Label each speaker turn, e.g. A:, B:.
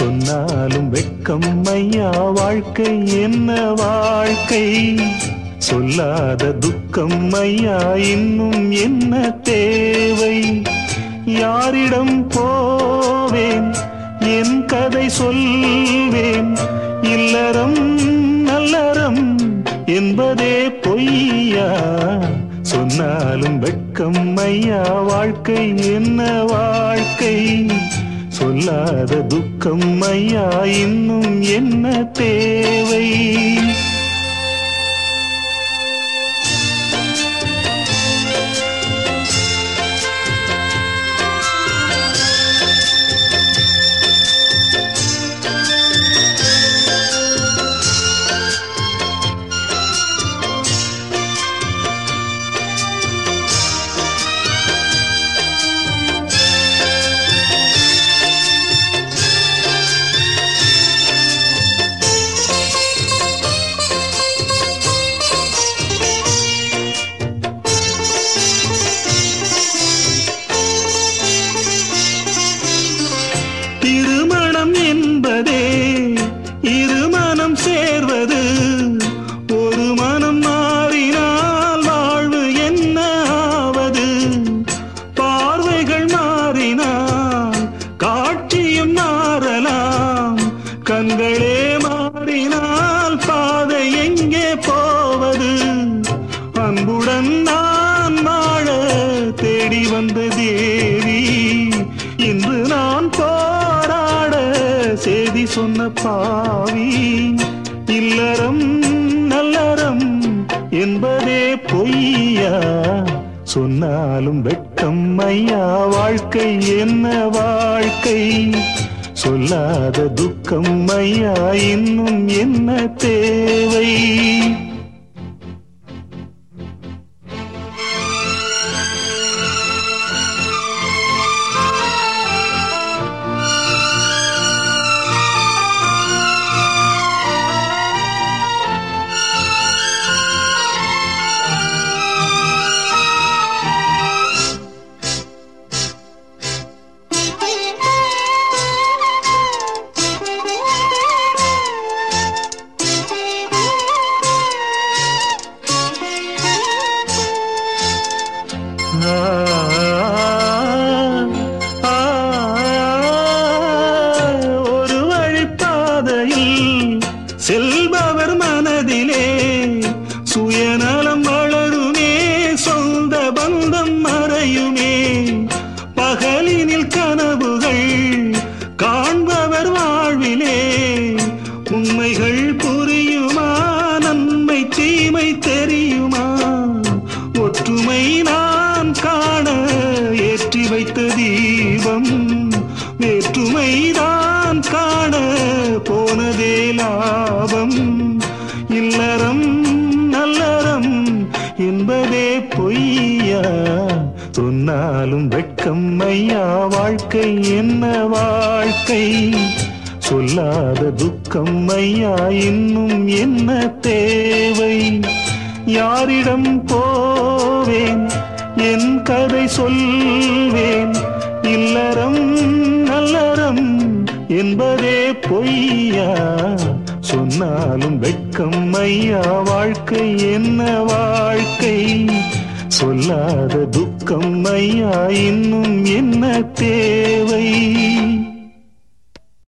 A: சொன்னாலும் வெட்கம் ஐயா வாழ்க்கை என்ன வாழ்க்கை சொல்லாத துக்கம் ஐயா இன்னும் என்ன தேவை யாரிடம் போவேன் என் கதை சொல்வேன் இல்லறம் நல்லறம் என்பதே பொய்யா சொன்னாலும் வெட்கம் ஐயா வாழ்க்கை என்ன வாழ்க்கை சொல்லாத துக்கம் ஐயா இன்னும் என்ன தேவை திருமணம் என்பதே இருமனம் சேர்வது ஒரு மனம் மாறினால் வாழ்வு என்ன ஆவது பார்வைகள் மாறினால் காட்சியும் மாறலாம் கண்களே மாறினால் பாதை எங்கே போவது அன்புடன் நான் வாழ தேடி வந்த தேவி இன்று நான் போராட செய்தி சொன்ன பாவி இல்லறம் நல்லறம் என்பதே பொய்யா சொன்னாலும் வெட்கம் ஐயா வாழ்க்கை என்ன வாழ்க்கை சொல்லாத துக்கம் ஐயா இன்னும் என்ன தேவை ஆ, ஆ, ஒரு வழிப்பாதையில் செல்பவர் மனதிலே சுயநலம் வளருமே சொந்த பந்தம் மறையுமே பகலினில் கனவுகள் காண்பவர் வாழ்விலே உண்மைகள் புரியுமா நன்மை தீமை தெரியுமா ஒற்றுமை நான் காண ஏற்றி வைத்த தீபம் வேற்றுமை நான் காண போனதே லாபம் இல்லறம் நல்லறம் என்பதே பொய்யா சொன்னாலும் வெட்கம் ஐயா வாழ்க்கை என்ன வாழ்க்கை சொல்லாத துக்கம் ஐயா இன்னும் என்ன தேவை யாரிடம் போவேன் என் கதை சொல்வேன் இல்லறம் நல்லறம் என்பதே பொய்யா சொன்னாலும் வெட்கம் ஐயா வாழ்க்கை என்ன வாழ்க்கை சொல்லாத துக்கம் ஐயா இன்னும் என்ன தேவை